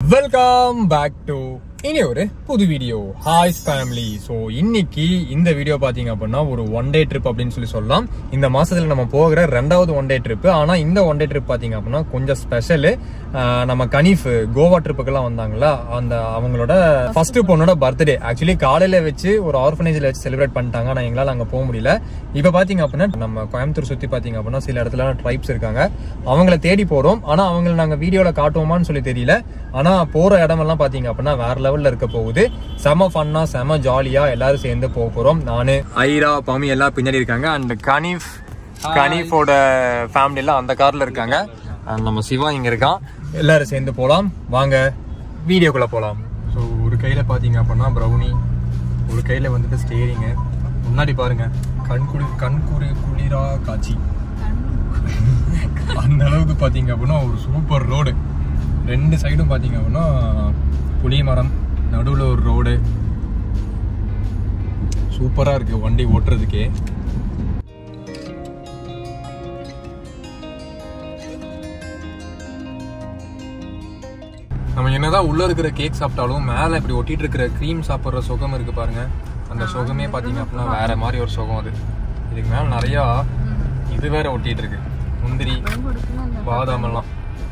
Welcome back to இனி ஒரு புது வீடியோ ஹாய்ஸ் ஃபேமிலி ஸோ இன்னைக்கு இந்த வீடியோ பாத்தீங்க அப்படின்னா ஒரு ஒன் டே ட்ரிப் அப்படின்னு சொல்லி சொல்லலாம் இந்த மாசத்துல நம்ம போகிற ரெண்டாவது ஒன் டே ட்ரிப் ஆனா இந்த ஒன் டே ட்ரிப் பாத்தீங்க அப்படின்னா கொஞ்சம் ஸ்பெஷல் நம்ம கனீஃப் கோவா ட்ரிப்புக்கெல்லாம் வந்தாங்கல்ல அந்த அவங்களோட ஃபர்ஸ்ட் பொண்ணோட பர்த்டே ஆக்சுவலி காலையில வச்சு ஒரு ஆர்ஃபனேஜ்ல வச்சு செலிப்ரேட் பண்ணிட்டாங்க ஆனா எங்களால அங்க போக முடியல இப்ப பாத்தீங்க அப்படின்னா நம்ம கோயம்புத்தூர் சுத்தி பாத்தீங்க அப்படின்னா சில இடத்துல ட்ரைப்ஸ் இருக்காங்க அவங்கள தேடி போறோம் ஆனா அவங்கள நாங்க வீடியோல காட்டுவோமான்னு சொல்லி தெரியல ஆனா போற இடமெல்லாம் பாத்தீங்க அப்படின்னா வேற லெவல்ல இருக்க போகுது செம ஃபன்னா செம ஜாலியா எல்லாரும் சேர்ந்து போக போறோம் நானு ஐரா பாமி எல்லாம் பின்னாடி இருக்காங்க அண்ட் கனீஃப் கனீஃபோட ஃபேமிலி எல்லாம் அந்த கார்ல இருக்காங்க and நம்ம சிவா இங்க இருக்கான் எல்லாரும் சேர்ந்து போலாம் வாங்க வீடியோக்குள்ள போலாம் ஸோ ஒரு கையில பாத்தீங்க அப்படின்னா ப்ரௌனி ஒரு கையில வந்துட்டு ஸ்டேரிங்கு முன்னாடி பாருங்க கண் குளி கண் குளி குளிரா காட்சி அந்த அளவுக்கு பாத்தீங்க அப்படின்னா ஒரு சூப்பர் ரோடு ரெண்டு சைடும் பாத்தீங்க அப்படின்னா புளிய மரம் நடுவில் ஒரு ரோடு சூப்பரா இருக்கு வண்டி ஓட்டுறதுக்கே நம்ம என்னதான் உள்ள இருக்கிற கேக் சாப்பிட்டாலும் மேல இப்படி ஒட்டிட்டு இருக்கிற க்ரீம் சாப்பிடுற சுகம் இருக்கு பாருங்க அந்த சுகமே பாத்தீங்க அப்படின்னா வேற மாதிரி ஒரு சுகம் அது இதுக்கு மேல நிறைய இது வேற ஒட்டிட்டு இருக்கு முந்திரி பாதாம் எல்லாம்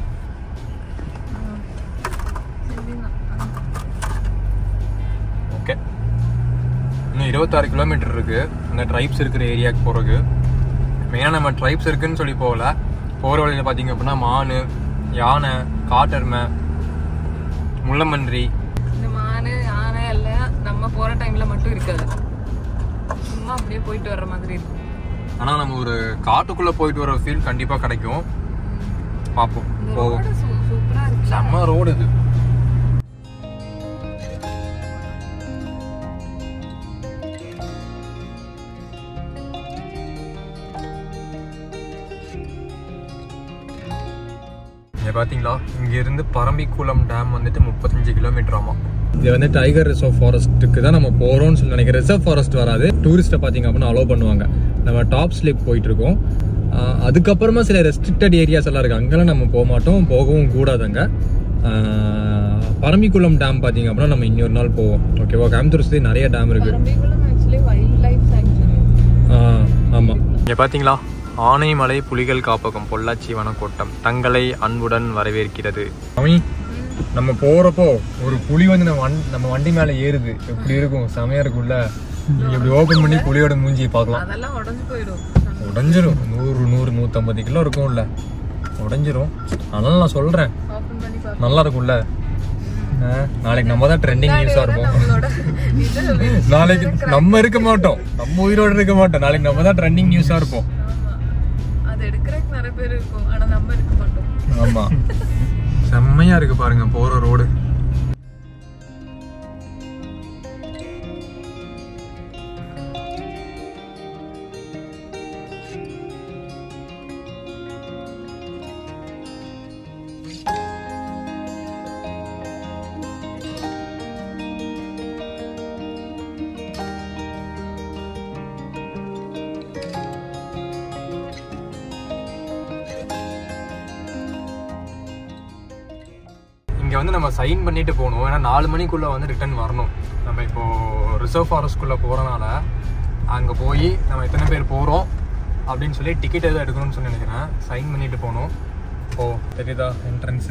ஓகே இன்னும் இருபத்தாறு கிலோமீட்டர் இருக்கு அந்த ட்ரைப்ஸ் இருக்கிற ஏரியாவுக்கு போறதுக்கு மெயினாக நம்ம ட்ரைப்ஸ் இருக்குன்னு சொல்லி போகல போகிற வழியில் பார்த்தீங்க அப்படின்னா மானு யானை காட்டெருமை முள்ளமன்றி இந்த மானு யானை எல்லாம் நம்ம போற டைம்ல மட்டும் இருக்காது சும்மா அப்படியே போயிட்டு வர்ற மாதிரி இருக்கும் ஆனால் நம்ம ஒரு காட்டுக்குள்ளே போயிட்டு வர ஃபீல் கண்டிப்பாக கிடைக்கும் பார்ப்போம் இந்த போவோம் ரோடு சூ- சூப்பரா இருக்கு செம்ம ரோடு இது இங்க பாத்தீங்களா இங்க இருந்து பரம்பிக்குளம் டேம் வந்துட்டு முப்பத்தஞ்சு கிலோமீட்டர் ஆமா இது வந்து டைகர் ரிசர்வ் ஃபாரஸ்ட்டுக்கு தான் நம்ம போறோம்னு சொல்லி நினைக்கிறேன் ரிசர்வ் ஃபாரஸ்ட் வராது டூரிஸ்ட்டை பாத்தீங்க அப்படின்னா அலோவ் பண்ணுவாங்க நம்ம டாப் ஸ்லிப் போயிட்டு இருக்கோம் ஆஹ் அதுக்கப்புறமா சில ரெஸ்ட்ரிக்டட் ஏரியாஸ் எல்லாம் இருக்கு அங்கெல்லாம் நம்ம போக மாட்டோம் போகவும் கூடாதுங்க ஆஹ் பரம்பிக்குளம் டேம் பாத்தீங்க அப்படின்னா நம்ம இன்னொரு நாள் போவோம் ஓகேவா கோயம்புத்தூர் சுத்தி நிறைய டேம் இருக்கு Parambikulam actually wild life sanctuary ஆஹ் ஆமா இங்க பாத்தீங்களா ஆனைமலை புலிகள் காப்பகம் பொள்ளாச்சி வனக்கோட்டம் தங்களை அன்புடன் வரவேற்கிறது அமி நம்ம போறப்போ ஒரு புலி வந்து நம்ம வண்டி நம்ம வண்டி மேல ஏறுது எப்படி இருக்கும் செமையா இருக்கும்ல நீங்க இப்படி ஓபன் பண்ணி புலியோட மூஞ்சியை பார்க்கலாம் அதெல்லாம் உடஞ்சு போயிடும் உடஞ்சிரும் நூறு நூறு நூத்தம்பது கிலோ இருக்கும்ல உடஞ்சிரும் அதனால நான் சொல்றேன் ஓபன் பண்ணி பாப்போம் நல்லா இருக்கும்ல ஆஹ், நாளைக்கு நம்ம தான் ட்ரெண்டிங் நியூஸா இருப்போம் நம்மளோட இது நாளைக்கு நம்ம இருக்க மாட்டோம் நம்ம உயிரோட இருக்க மாட்டோம் நாளைக்கு நம்ம தான் ட்ரெண்டிங் நியூஸா இருப்போம் ஆமா அது எடுக்கிறதுக்கு நிறைய பேர் இருக்கும் ஆனா நம்ம இருக்க மாட்டோம் ஆமா செம்மையா இருக்கு பாருங்க போற ரோடு இங்க வந்து நம்ம சைன் பண்ணிட்டு போகணும் ஏன்னா நாலு மணிக்குள்ள வந்து ரிட்டர்ன் வரணும் நம்ம இப்போ ரிசர்வ் ஃபாரஸ்ட்குள்ள போறனால அங்க போய் நம்ம எத்தனை பேர் போறோம் அப்படின்னு சொல்லி டிக்கெட் எதுவும் எடுக்கணும்னு சொல்லி நினைக்கிறேன் சைன் பண்ணிட்டு போகணும் ஓ தெரியுதா என்ட்ரன்ஸு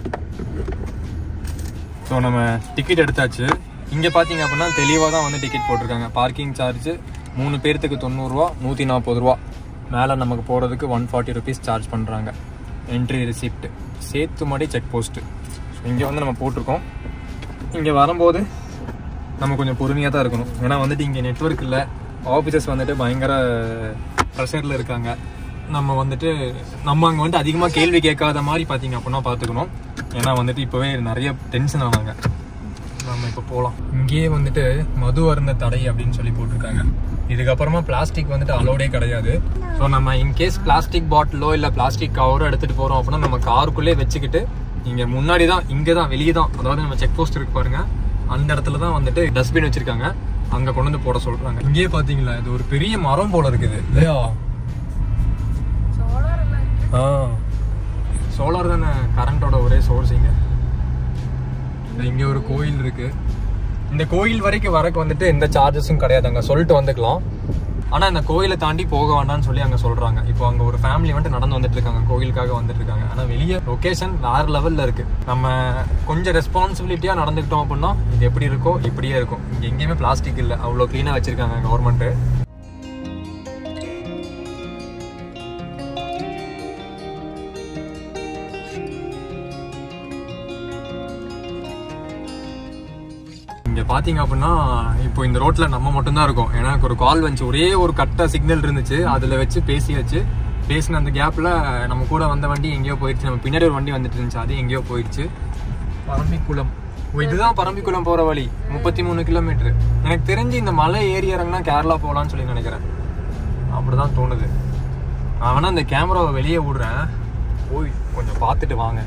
ஸோ நம்ம டிக்கெட் எடுத்தாச்சு இங்கே பார்த்தீங்க அப்படின்னா தெளிவாக தான் வந்து டிக்கெட் போட்டிருக்காங்க பார்க்கிங் சார்ஜ் மூணு பேர்த்துக்கு தொண்ணூறுரூவா நூற்றி நாற்பது ரூபா மேலே நமக்கு போகிறதுக்கு ஒன் ஃபார்ட்டி ருபீஸ் சார்ஜ் பண்ணுறாங்க entry receipt Sethumadai check post so இங்கே வந்து நம்ம போட்டிருக்கோம் இங்கே வரும்போது நம்ம கொஞ்சம் பொறுமையாக தான் இருக்கணும் ஏன்னா வந்துட்டு இங்கே நெட்ஒர்க் இல்லை ஆஃபீஸர்ஸ் வந்துட்டு பயங்கர ப்ரெஷரில் இருக்காங்க நம்ம வந்துட்டு நம்ம அங்கே வந்துட்டு அதிகமாக கேள்வி கேட்காத மாதிரி பார்த்தீங்க அப்படின்னா பார்த்துக்கணும் ஏன்னா வந்துட்டு இப்போவே நிறைய டென்ஷன் ஆனாங்க நம்ம இப்போ போகலாம் இங்கேயே வந்துட்டு மது அருந்த தடை அப்படின்னு சொல்லி போட்டிருக்காங்க இதுக்கப்புறமா பிளாஸ்டிக் வந்துட்டு அலோடே கிடையாது ஸோ நம்ம இன்கேஸ் பிளாஸ்டிக் பாட்டிலோ இல்லை பிளாஸ்டிக் கவரோ எடுத்துகிட்டு போகிறோம் அப்படின்னா நம்ம காருக்குள்ளே வச்சுக்கிட்டு இங்கே முன்னாடி தான் இங்கே தான் வெளியே தான் அதாவது நம்ம செக் போஸ்ட் இருக்கு பாருங்க அந்த இடத்துல தான் வந்துட்டு டஸ்ட்பின் வச்சிருக்காங்க அங்கே கொண்டு வந்து போட சொல்கிறாங்க இங்கேயே பார்த்தீங்களா இது ஒரு பெரிய மரம் போல இருக்குது இல்லையா சோலார் எல்லாம் இருக்கு ஆ சோலார் தானே கரண்டோட ஒரே சோர்ஸ் இங்க இங்க ஒரு கோயில் இருக்கு இந்த கோயில் வரைக்கும் வரக்கு வந்துட்டு எந்த சார்ஜஸும் கிடையாது அங்க சொல்லிட்டு வந்துக்கலாம் ஆனா இந்த கோயிலை தாண்டி போக வேண்டாம்னு சொல்லி அங்க சொல்றாங்க இப்போ அங்க ஒரு ஃபேமிலி வந்துட்டு நடந்து வந்துட்டு இருக்காங்க கோயிலுக்காக வந்துட்டு இருக்காங்க ஆனா வெளியே லொகேஷன் வேற லெவல்ல இருக்கு நம்ம கொஞ்சம் ரெஸ்பான்சிபிலிட்டியா நடந்துக்கிட்டோம் அப்படின்னா இது எப்படி இருக்கோ இப்படியே இருக்கும் இங்க எங்கேயுமே பிளாஸ்டிக் இல்ல அவ்வளவு க்ளீனா வச்சிருக்காங்க கவர்மெண்ட் இங்க பாத்தீங்க அப்படின்னா இப்போ இந்த ரோட்ல நம்ம மட்டும்தான் இருக்கோம் ஏன்னா எனக்கு ஒரு கால் வந்துச்சு ஒரே ஒரு கட்ட சிக்னல் இருந்துச்சு அதுல வச்சு பேசியாச்சு பேசின அந்த கேப்ல நம்ம கூட வந்த வண்டி எங்கேயோ போயிடுச்சு நம்ம பின்னாடி ஒரு வண்டி வந்துட்டு இருந்துச்சு அது எங்கேயோ போயிடுச்சு பரம்பிக்குளம் ஓ, இதுதான் பரம்பிக்குளம் போற வழி முப்பத்தி மூணு கிலோமீட்டர் எனக்கு தெரிஞ்சு இந்த மலை ஏறி இறங்கினா கேரளா போகலான்னு சொல்லி நினைக்கிறேன் அப்படிதான் தோணுது நான் வேணா இந்த கேமராவை வெளியே விடுறேன் போய் கொஞ்சம் பார்த்துட்டு வாங்க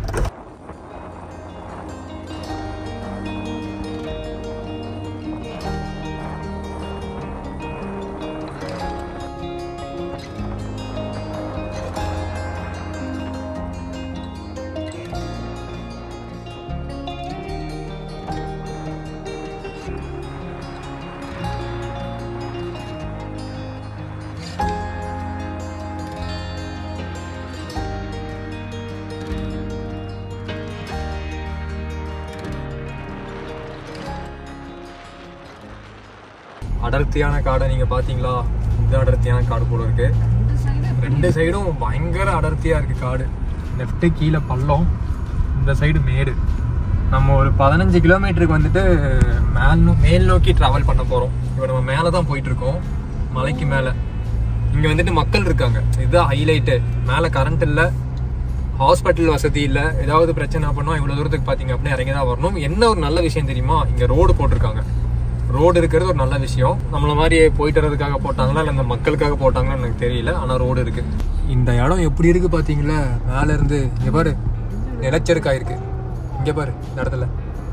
அடர்த்தியான காடை நீங்க பாத்தீங்களா இது அடர்த்தியான காடு போல இருக்கு ரெண்டு சைடும் பயங்கர அடர்த்தியா இருக்கு காடு லெஃப்ட் கீழே பள்ளம் இந்த சைடு மேடு நம்ம ஒரு பதினஞ்சு கிலோமீட்டருக்கு வந்துட்டு மேல் நோ- மேல் நோக்கி டிராவல் பண்ண போறோம் இப்போ நம்ம மேலே தான் போயிட்டு இருக்கோம் மலைக்கு மேலே இங்க வந்துட்டு மக்கள் இருக்காங்க இதுதான் ஹைலைட்டு மேலே கரண்ட் இல்லை ஹாஸ்பிட்டல் வசதி இல்லை ஏதாவது பிரச்சனை அப்படின்னா இவ்வளோ தூரத்துக்கு பார்த்தீங்க அப்படின்னா இறங்கி தான் வரணும் என்ன ஒரு நல்ல விஷயம் தெரியுமா இங்கே ரோடு போட்டிருக்காங்க ரோடு இருக்கிறது ஒரு நல்ல விஷயம் நம்மள மாதிரி போயிட்டு வர்றதுக்காக போட்டாங்களா இல்லை இந்த மக்களுக்காக போட்டாங்களான்னு எனக்கு தெரியல ஆனால் ரோடு இருக்கு இந்த இடம் எப்படி இருக்கு பார்த்தீங்களா மேலே இருந்து இங்கே பாரு நிலச்சருக்காயிருக்கு இங்கே பாரு இந்த இடத்துல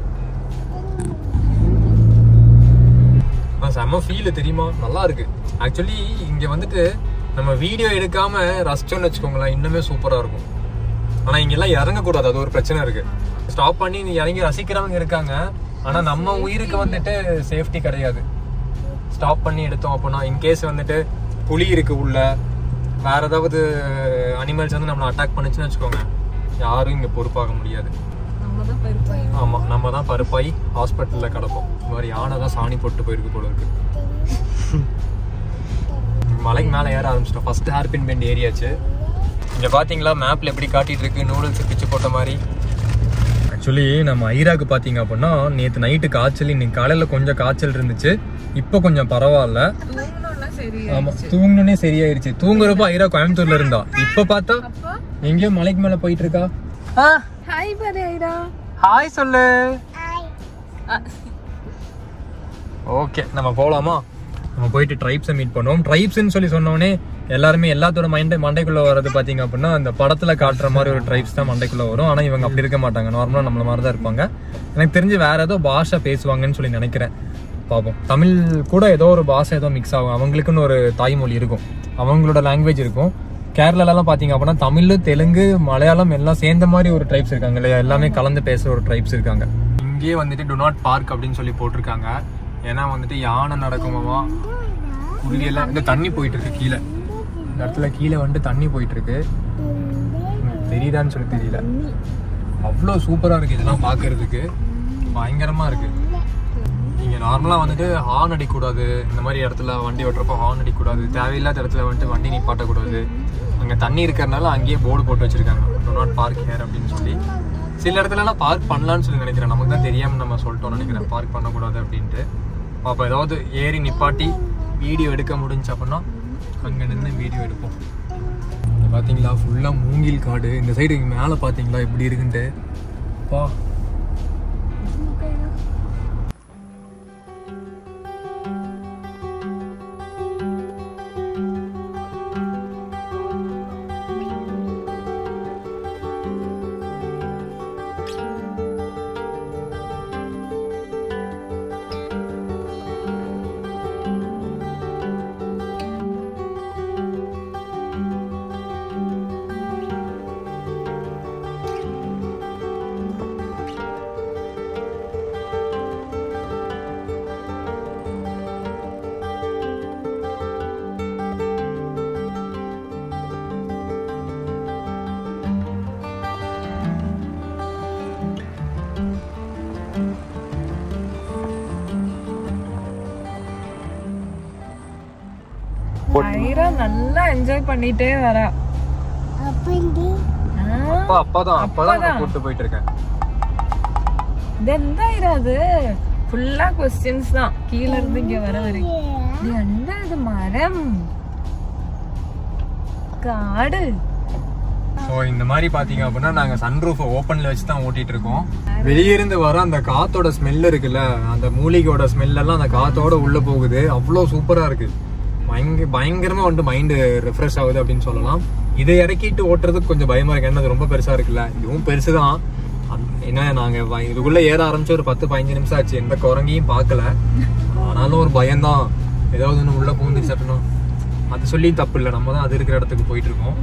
ஆ, செம ஃபீல் தெரியுமா நல்லா இருக்கு ஆக்சுவலி இங்க வந்துட்டு நம்ம வீடியோ எடுக்காம ரசிச்சோம்னு வச்சுக்கோங்களேன் இன்னுமே சூப்பரா இருக்கும் ஆனா இங்க எல்லாம் இறங்கக்கூடாது அது ஒரு பிரச்சனை இருக்கு ஸ்டாப் பண்ணி நீ இறங்கி ரசிக்கிறவங்க இருக்காங்க ஆனா நம்ம உயிருக்கு வந்துட்டு சேஃப்டி கிடையாது ஸ்டாப் பண்ணி எடுத்தோம் அப்படின்னா இன்கேஸ் வந்துட்டு புலி இருக்கு உள்ள வேற ஏதாவது அனிமல்ஸ் வந்து நம்மளை அட்டாக் பண்ணுச்சுன்னு வச்சுக்கோங்க யாரும் இங்க பொறுப்பாக முடியாது நம்ம தான் பருப்பாய் ஆமா நம்ம தான் பருப்பாய் ஹாஸ்பிட்டல்ல கிடப்போம் இந்த மாதிரி யானை தான் சாணி போட்டு போயிருக்கு போல இருக்கு மலைக்கு மேல ஏற ஆரம்பிச்சிட்டோம் ஃபர்ஸ்ட் ஹேர்பின் பெண்ட் ஏரியாச்சு இங்க பாத்தீங்களா மேப்ல எப்படி காட்டிட்டு இருக்கு நூடுல்ஸ் பிச்சு போட்ட மாதிரி ஆக்சுவலி நம்ம ஐராக்கு பாத்தீங்க அப்படின்னா நேத்து நைட்டு காய்ச்சல் இன்னைக்கு காலையில கொஞ்சம் காய்ச்சல் இருந்துச்சு இப்போ கொஞ்சம் பரவாயில்ல தூங்கணும்னா சரி ஆமா தூங்கணுன்னே சரியாயிருச்சு தூங்குறப்ப ஐரா கோயம்புத்தூர்ல இருந்தா இப்ப பார்த்தா அப்பா எங்கேயோ மலைக்கு மேல போயிட்டு இருக்கா ஹாய் பாரு ஐடா ஹாய் சொல்லு ஓகே நம்ம போலாமா நம்ம போயிட்டு ட்ரைப்ஸை மீட் பண்ணுவோம் ட்ரைப்ஸ்னு சொல்லி சொன்னோடனே எல்லாருமே எல்லாத்தோட மைண்ட் மண்டைக்குள்ள வர்றது பாத்தீங்க அப்படின்னா அந்த படத்துல காட்டுற மாதிரி ஒரு ட்ரைப்ஸ் தான் மண்டைக்குள்ள வரும் ஆனா இவங்க அப்படி இருக்க மாட்டாங்க நார்மலா நம்மள மாதிரி தான் இருப்பாங்க எனக்கு தெரிஞ்சு வேற ஏதோ பாஷை பேசுவாங்கன்னு சொல்லி நினைக்கிறேன் பார்ப்போம் தமிழ் கூட ஏதோ ஒரு பாஷை ஏதோ மிக்ஸ் ஆகும் அவங்களுக்குன்னு ஒரு தாய்மொழி இருக்கும் அவங்களோட லாங்குவேஜ் இருக்கும் கேரளாலலாம் பாத்தீங்க அப்படின்னா தமிழ் தெலுங்கு மலையாளம் எல்லாம் சேர்ந்த மாதிரி ஒரு ட்ரைப்ஸ் இருக்காங்க இல்லையா எல்லாமே கலந்து பேசுற ஒரு ட்ரைப்ஸ் இருக்காங்க இங்கேயே வந்துட்டு டு நாட் பார்க் அப்படின்னு சொல்லி போட்டிருக்காங்க ஏன்னா வந்துட்டு யானை நடக்குமாமா குருவி எல்லாம் இந்த தண்ணி போயிட்டு இருக்கு கீழே இந்த இடத்துல கீழே வந்துட்டு தண்ணி போயிட்டு இருக்கு உங்களுக்கு தெரியுதான்னு சொல்லி தெரியல அவ்வளோ சூப்பரா இருக்கு இதெல்லாம் பார்க்கிறதுக்கு பயங்கரமா இருக்கு நீங்க நார்மலா வந்துட்டு ஹார்ன் அடிக்கக்கூடாது இந்த மாதிரி இடத்துல வண்டி ஓட்டுறப்போ ஹார்ன் அடிக்கக்கூடாது தேவையில்லாத இடத்துல வந்துட்டு வண்டி நிப்பாட்டக்கூடாது அங்க தண்ணி இருக்கிறனால அங்கேயே போர்டு போட்டு வச்சிருக்காங்க do நாட் பார்க் ஹேர் அப்படின்னு சொல்லி சில இடத்துல எல்லாம் பார்க் பண்ணலாம்னு சொல்லி நினைக்கிறேன் நமக்கு தான் தெரியாம நம்ம சொல்லிட்டோம் நினைக்கிறேன் பார்க் பண்ணக்கூடாது அப்படின்ட்டு அப்போ ஏதாவது ஏறி நிப்பாட்டி வீடியோ எடுக்க முடிஞ்சு அப்படின்னா அங்க நின்று வீடியோ எடுப்போம் இங்க பாத்தீங்களா ஃபுல்லா மூங்கில் காடு இந்த சைடு மேல பாத்தீங்களா எப்படி இருக்குன்ட்டு பா ஐரா நல்லா என்ஜாய் பண்ணிட்டே வரா ஆ, அப்பா அப்பா தான் அப்பா தான் கூட்டு போயிட்டு இருக்கேன் இது எந்த ஐரா அது ஃபுல்லா கொஸ்டின்ஸ் தான் கீழ இருந்து இங்க வர வரைக்கும் இது என்ன இது மரம் காடு ஸோ இந்த மாதிரி பாத்தீங்க அப்படின்னா நாங்க சன்ரூஃபை ஓப்பன்ல வச்சு தான் ஓட்டிட்டு இருக்கோம் வெளியே இருந்து வர அந்த காத்தோட ஸ்மெல் இருக்குல்ல அந்த மூலிகையோட ஸ்மெல் எல்லாம் அந்த காத்தோட உள்ள போகுது அவ்வளோ சூப்பரா இருக்கு பயங்க பயங்கரமா வந்துட்டு மைண்டு ரெஃப்ரெஷ் ஆகுது அப்படின்னு சொல்லலாம் இதை இறக்கிட்டு ஓட்டுறதுக்கு கொஞ்சம் பயமா இருக்கு ஏன்னா அது ரொம்ப பெருசா இருக்குல்ல இதுவும் பெருசுதான் அந்- ஏன்னா நாங்க வ- இதுக்குள்ள ஏற ஆரம்பிச்சு ஒரு பத்து பதினஞ்சு நிமிஷம் ஆச்சு எந்த குரங்கையும் பார்க்கல ஆனாலும் ஒரு பயம்தான் ஏதாவது ஒன்று உள்ள பூந்து சட்டணும் அது சொல்லி தப்பு இல்லை நம்ம தான் அது இருக்கிற இடத்துக்கு போயிட்டு இருக்கோம்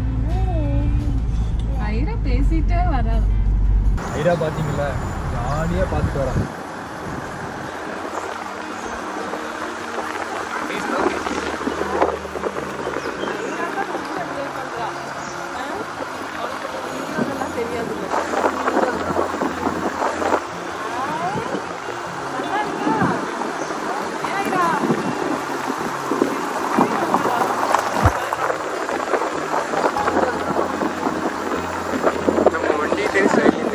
ஐரா பேசிட்டே வரா ஐரா பாத்தீங்கல்ல ஜாலியா பாத்துட்டு வரான் நம்ம வண்டி டேஸ்ட் ஆகிடுது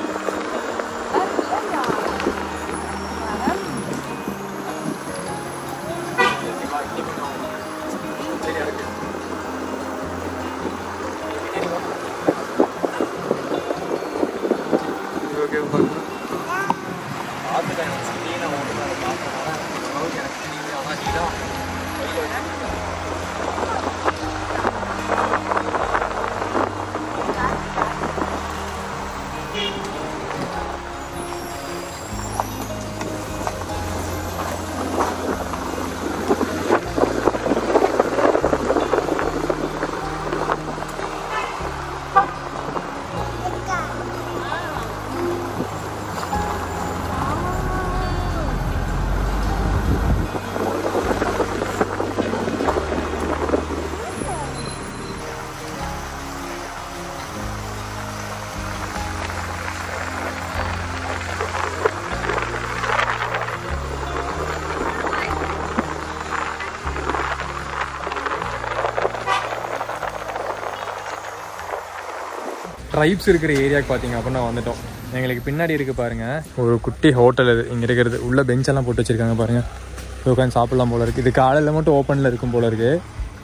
ட்ரைப்ஸ் இருக்கிற ஏரியாவுக்கு பார்த்தீங்க அப்படின்னா வந்துட்டோம் எங்களுக்கு பின்னாடி இருக்கு பாருங்க ஒரு குட்டி ஹோட்டல் இது இங்கே இருக்கிறது உள்ள பெஞ்ச் எல்லாம் போட்டு வச்சிருக்காங்க பாருங்க போய் உட்காந்து சாப்பிடலாம் போல இருக்கு இது காலையில் மட்டும் ஓப்பனில் இருக்கும் போல இருக்கு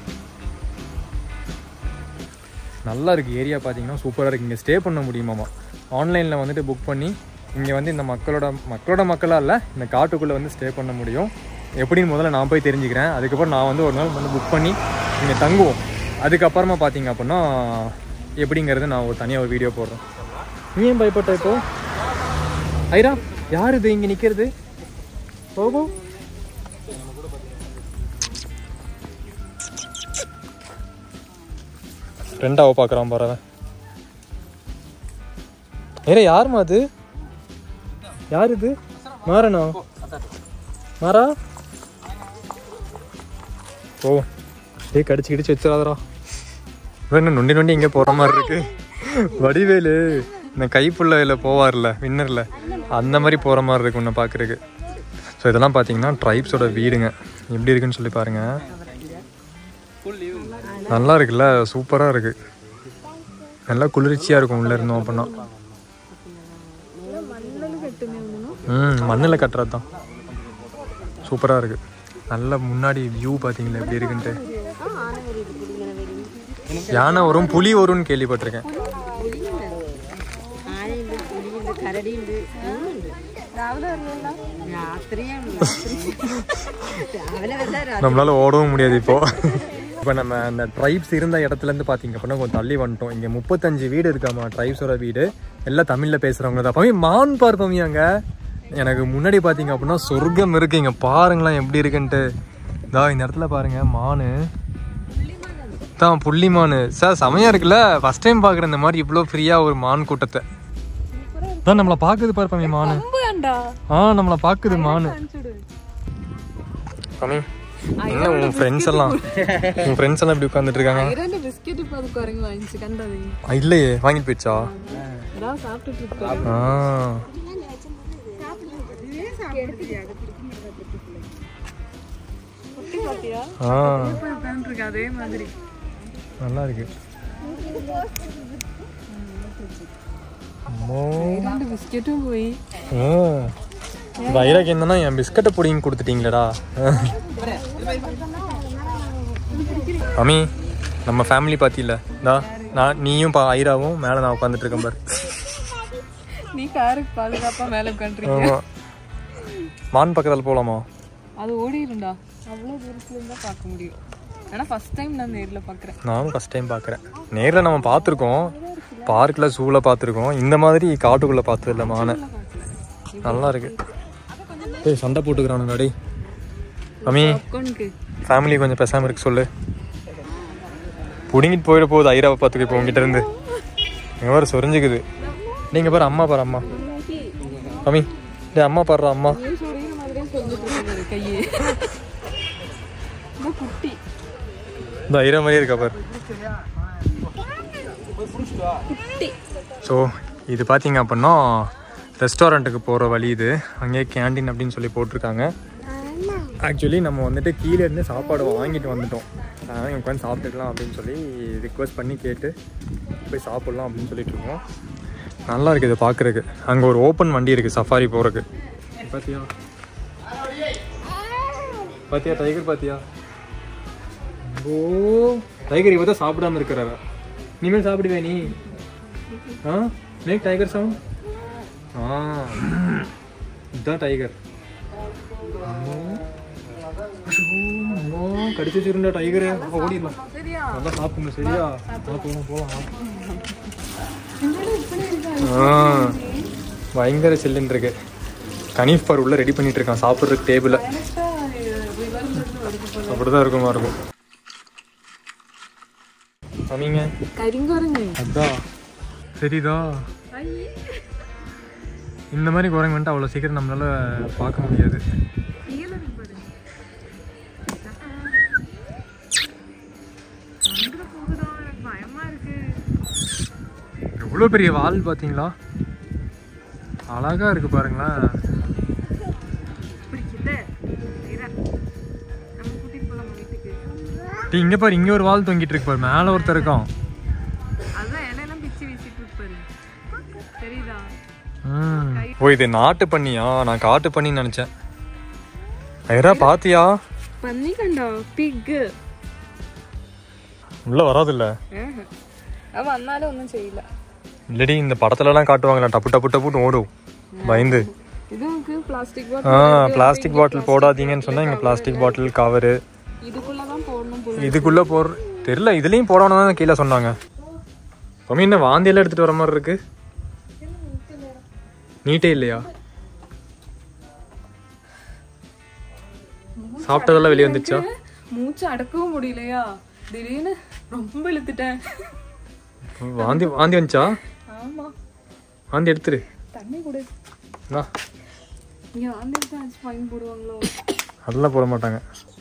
நல்லா இருக்கு ஏரியா பார்த்தீங்கன்னா சூப்பராக இருக்கு இங்கே ஸ்டே பண்ண முடியுமாமா ஆன்லைனில் வந்துட்டு புக் பண்ணி இங்கே வந்து இந்த மக்களோட மக்களோட மக்களாக இல்லை இந்த காட்டுக்குள்ளே வந்து ஸ்டே பண்ண முடியும் எப்படின்னு முதல்ல நான் போய் தெரிஞ்சுக்கிறேன் அதுக்கப்புறம் நான் வந்து ஒரு நாள் வந்து புக் பண்ணி இங்கே தங்குவோம் அதுக்கப்புறமா பார்த்தீங்க அப்படின்னா எப்படிங்கிறது நான் ஒரு தனியாக ஒரு வீடியோ போடுறேன் நீ ஏன் பயப்பட்ட இப்போ ஐரா யார் இது இங்கே நிற்கிறது போகும் ரெண்டாவ பார்க்குறான் பாரு ஏரே யாருமா அது யார் இது மாறனா மாறா ஓ டேய் கடிச்சு கிடிச்சு வச்சிடாதடா என்ன நொண்டி நொண்டி இங்கே போகிற மாதிரி இருக்கு வடிவேலு இந்த கைப்புள்ளையில போவார்ல வின்னர்ல அந்த மாதிரி போகிற மாதிரி இருக்கு உன்னை பார்க்குறதுக்கு ஸோ இதெல்லாம் பார்த்தீங்கன்னா ட்ரைப்ஸோட வீடுங்க எப்படி இருக்குன்னு சொல்லி பாருங்க நல்லா இருக்குல்ல சூப்பராக இருக்கு நல்லா குளிர்ச்சியாக இருக்கும் உள்ளே இருந்தோம் அப்படின்னா ம் மண்ணில் கட்டுறது தான் சூப்பராக இருக்கு நல்ல முன்னாடி வியூ பார்த்தீங்களா எப்படி இருக்குன்ட்டு யானை வரும் புலி வரும்னு கேள்விப்பட்டிருக்கேன் ആനയുണ്ട് പുലിയുണ്ട് കരടിയുണ്ട് എല്ലാം രാത്രിയാണ് രാവിലെ വന്നാൽ நம்மளால ஓடவும் முடியாது இப்போ இப்போ நம்ம அந்த ட்ரைப்ஸ் இருந்த இடத்துல இருந்து பார்த்தீங்க அப்படின்னா கொஞ்சம் தள்ளி வந்துட்டோம் இங்கே முப்பத்தஞ்சு வீடு இருக்காமா ட்ரைப்ஸோட வீடு எல்லாம் தமிழில் பேசுகிறவங்க தான் பமி மான் பார் பமி அங்க எனக்கு முன்னாடி பார்த்தீங்க அப்படின்னா சொர்க்கம் இருக்கு இங்கே பாருங்களேன் எப்படி இருக்குன்ட்டு இதா இந்த இடத்துல பாருங்க மானு தான் புள்ளி மானு சார் செமையா இருக்குல்ல ஃபர்ஸ்ட் டைம் பார்க்குறேன் இந்த மாதிரி இவ்வளோ ஃப்ரீயாக ஒரு மான் கூட்டத்தை தான் நம்மளை பார்க்குது பாரு பமி மானு ஆ நம்மளை பார்க்குது மானு பமி என்ன உன் ஃப்ரெண்ட்ஸ் எல்லாம் உன் ஃப்ரெண்ட்ஸ் எல்லாம் இப்படி உட்காந்துட்டு இருக்காங்க இரண்டு பிஸ்கெட் இப்போ அது குரங்கு வாங்கிச்சு கண்டது ஆ, இல்லையே வாங்கிட்டு போயிடுச்சா ஏதாவது சாப்பிட்டுட்டு இருக்கு ஆ குட்டி பாத்தியா ஆ போய் உட்காந்துருக்கு அதே மாதிரி நல்லா இருக்கு அம்மோ. ரெண்டு பிஸ்கெட்டும் போய் ஆ. வைராக்கு என்னன்னா என் பிஸ்கட்டை பிடிங்கி கொடுத்துட்டீங்களேடா அமி நம்ம ஃபேமிலி பார்த்தில தா நான் நீயும் பா ஐராவும் மேலே நான் உட்காந்துட்டு இருக்கேன் பாரு நீ காருக்கு பாதுகாப்பா மேல உட்காந்துருக்க ஆமா மான் பக்கத்தில் போகலாமா அது ஓடிடும்டா அவ்வளோ தூரத்துல இருந்தா பார்க்க முடியும் ஆனா ஃபர்ஸ்ட் டைம் நான் நேர்ல பாக்குறேன் நானும் ஃபஸ்ட் டைம் பார்க்குறேன் நேரில் நம்ம பார்த்துருக்கோம் பார்க்கில் ஜூவில் பார்த்துருக்கோம் இந்த மாதிரி காட்டுக்குள்ளே பார்த்தது இல்லை மானை நல்லா இருக்கு ஏய் சண்டை போட்டுக்கிறானுங்க டேய் அமி அக்கௌண்ட்க்கு ஃபேமிலி கொஞ்சம் பேசாமல் இருக்கு சொல்லு பிடுங்கிட்டு போயிட போகுது ஐராவை பார்த்துக்க இப்போ உங்ககிட்ட இருந்து எங்கள் பாரு சொரிஞ்சுக்குது நீங்கள் பாரு அம்மா பாரு அம்மா அமி டேய் அம்மா பாடுறா அம்மா நீ சொல்லிற மாதிரியே சொல்லிட்டு இருக்காரு கையே இந்த குட்டி இந்த ஐரா மாதிரியே இருக்கா பாரு ஸோ இது பார்த்தீங்க அப்படின்னா ரெஸ்டாரண்ட்டுக்கு போகிற வழி இது அங்கேயே கேண்டீன் அப்படின்னு சொல்லி போட்டிருக்காங்க ஆக்சுவலி நம்ம வந்துட்டு கீழே இருந்து சாப்பாடு வாங்கிட்டு வந்துட்டோம் அதனால் இங்கே உட்காந்து சாப்பிட்டுக்கலாம் அப்படின்னு சொல்லி ரிக்வஸ்ட் பண்ணி கேட்டு போய் சாப்பிட்லாம் அப்படின்னு சொல்லிட்டு இருக்கோம் நல்லா இருக்குது இதை பார்க்குறதுக்கு அங்கே ஒரு ஓப்பன் வண்டி இருக்குது சஃபாரி போகிறதுக்கு பார்த்தியா பார்த்தியா டைகர் பார்த்தியா ஓ டைகர் இவ தான் சாப்பிடாம இருக்கிறவ இனிமேல் சாப்பிடுவே நீ ஆ மேக் டைகர் சவுண்ட் ஆ இதுதான் டைகர் கடிச்சு வச்சிருந்தா டைகர் ஓடிடலாம் சரியா நல்லா சாப்பிடணும் சரியா போகலாம் போகலாம் ஆ பயங்கர சில்லுன்னு இருக்கு கனீஃப் பார் உள்ள ரெடி பண்ணிட்டு இருக்கான் சாப்பிட்றதுக்கு டேபிள அப்படிதான் இருக்குமா இருக்கும் சமீங்க കരിങ്കുരങ്ങ് அதான் சரிதா இந்த மாதிரி குரங்கு வந்துட்டு அவ்வளோ சீக்கிரம் நம்மளால பார்க்க முடியாது எவ்வளோ பெரிய வால் பார்த்தீங்களா அழகா இருக்கு பாருங்களேன் டேய், இங்க பாரு இங்க ஒரு வால் தொங்கிட்டு இருக்கு பாரு மேல ஒருத்தர் இருக்கான் அதான் இலையெல்லாம் பிச்சு வீசிட்டு இருப்பாரு தெரியுதா ம். ஓ இது நாட்டு பண்ணியா நான் காட்டு பண்ணின்னு நினைச்சேன் ஐரா பாத்தியா പന്നി കണ്ടോ പിഗ് உள்ள வராதுல்ல അത് വന്നാലും ഒന്നും ചെയ്യില്ല இல்லடி இந்த படத்துல எல்லாம் காட்டுவாங்களா டப்பு டப்பு டப்புன்னு ஓடும் பயந்து ഇത് നമുക്ക് പ്ലാസ്റ്റിക് ஆ பிளாஸ்டிக் பாட்டில் போடாதீங்கன்னு சொன்னா இங்க பிளாஸ்டிக் பாட்டில் கவரு இதுக்குள்ளதான் போடணும் போல இதுக்குள்ள போற தெரியல இதுலயும் போடணும் தான் கீழே சொன்னாங்க மம்மி என்ன வாந்தி எல்லாம் எடுத்துட்டு வர மாதிரி இருக்கு நீட்டே இல்லையா சாப்பிட்டதெல்லாம் வெளியே வந்துச்சா மூச்சு அடக்கவும் முடியலையா திடீர்னு ரொம்ப இழுத்துட்டேன் வாந்தி வாந்தி வந்துச்சா ஆமா வாந்தி எடுத்துரு தண்ணி கொடு வா. இங்க ஆந்திரத்தை ஃபைன் போடுவாங்களோ அதெல்லாம் போட மாட்டாங்க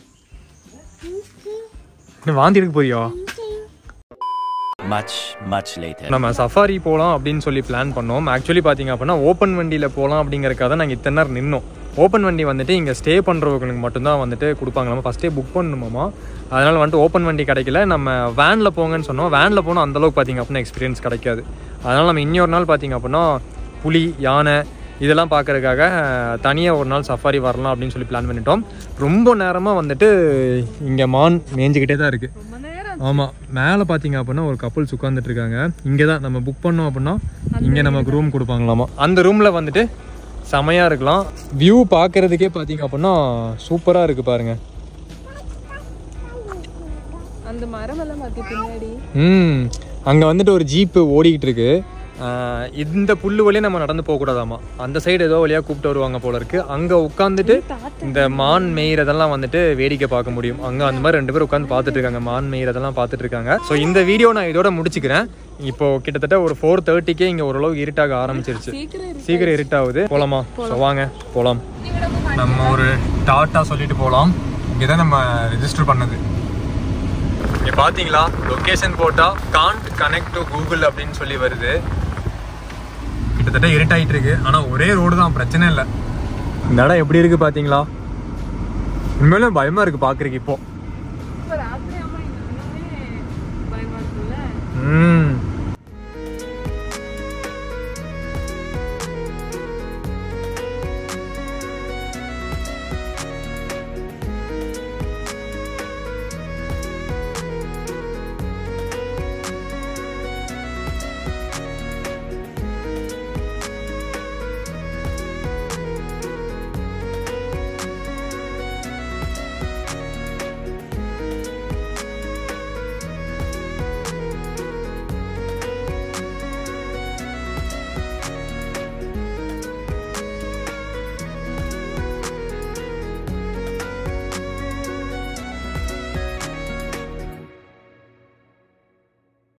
இன்னும் வாந்தி எடுக்க போறியா Much, much later. நம்ம சஃபாரி போகலாம் அப்படின்னு சொல்லி பிளான் பண்ணோம் ஆக்சுவலி பார்த்தீங்க அப்படின்னா ஓப்பன் வண்டியில் போகலாம் அப்படிங்கறக்காக தான் நாங்கள் இத்தனை நேரம் நின்னோம் ஓப்பன் வண்டி வந்துட்டு இங்கே ஸ்டே பண்ணுறவங்களுக்கு மட்டும்தான் வந்துட்டு கொடுப்பாங்களாமா ஃபஸ்ட்டே புக் பண்ணணுமாமா அதனால் வந்துட்டு ஓப்பன் வண்டி கிடைக்கல நம்ம வேனில் போங்கன்னு சொன்னோம் வேனில் போனால் அந்தளவுக்கு பார்த்தீங்க அப்படின்னா எக்ஸ்பீரியன்ஸ் கிடைக்காது அதனால் நம்ம இன்னொரு நாள் பார்த்தீங்க அப்படின்னா புலி யானை இதெல்லாம் பார்க்கறதுக்காக தனியாக ஒரு நாள் சஃபாரி வரலாம் அப்படின்னு சொல்லி பிளான் பண்ணிட்டோம் ரொம்ப நேரமாக வந்துட்டு இங்கே மான் மேய்ஞ்சிக்கிட்டே தான் இருக்குது ரொம்ப நேரம் ஆமாம் மேலே பார்த்தீங்க அப்படின்னா ஒரு கப்புள்ஸ் உட்காந்துட்டு இருக்காங்க இங்கே தான் நம்ம புக் பண்ணோம் அப்படின்னா இங்கே நமக்கு ரூம் கொடுப்பாங்களாமா அந்த ரூமில் வந்துட்டு செமையாக இருக்கலாம் வியூ பார்க்கறதுக்கே பார்த்தீங்க அப்படின்னா சூப்பராக இருக்குது பாருங்க அந்த மரம் எல்லாம் பார்த்து பின்னாடி ம் அங்கே வந்துட்டு ஒரு ஜீப்பு ஓடிக்கிட்டு இருக்கு ஆஹ் இந்த புல்லு வழியே நம்ம நடந்து போகக்கூடாதாமா அந்த சைடு ஏதோ வழியாக கூப்பிட்டு வருவாங்க போல இருக்கு அங்கே உட்காந்துட்டு இந்த மான் மேயிறதெல்லாம் வந்துட்டு வேடிக்கை பார்க்க முடியும் அங்கே அந்த மாதிரி ரெண்டு பேரும் உட்காந்து பார்த்துட்டு இருக்காங்க மான் மேயிறதெல்லாம் பார்த்துட்டு இருக்காங்க ஸோ இந்த வீடியோ நான் இதோட முடிச்சுக்கிறேன் இப்போ கிட்டத்தட்ட ஒரு ஃபோர் தேர்ட்டிக்கே இங்கே ஓரளவுக்கு இருட்டாக ஆரம்பிச்சிருச்சு சீக்கிரம் சீக்கிரம் இருட்டாகுது போலாமா ஸோ வாங்க போலாம் நம்ம ஒரு டாட்டா சொல்லிட்டு போகலாம் இங்கே தான் நம்ம ரெஜிஸ்டர் பண்ணது இங்கே பார்த்தீங்களா லொக்கேஷன் போட்டால் காண்ட் கனெக்ட் டு கூகுள் அப்படின்னு சொல்லி வருது கிட்டத்தட்ட இருட்டாயிட்டு இருக்கு ஆனால் ஒரே ரோடு தான் பிரச்சனை இல்லை இந்த இடம் எப்படி இருக்கு பார்த்தீங்களா உண்மையிலும் பயமா இருக்கு பாக்குறதுக்கு இப்போ இப்ப ராத்திரி அம்மா இந்த பயமா இருக்குல்ல ம்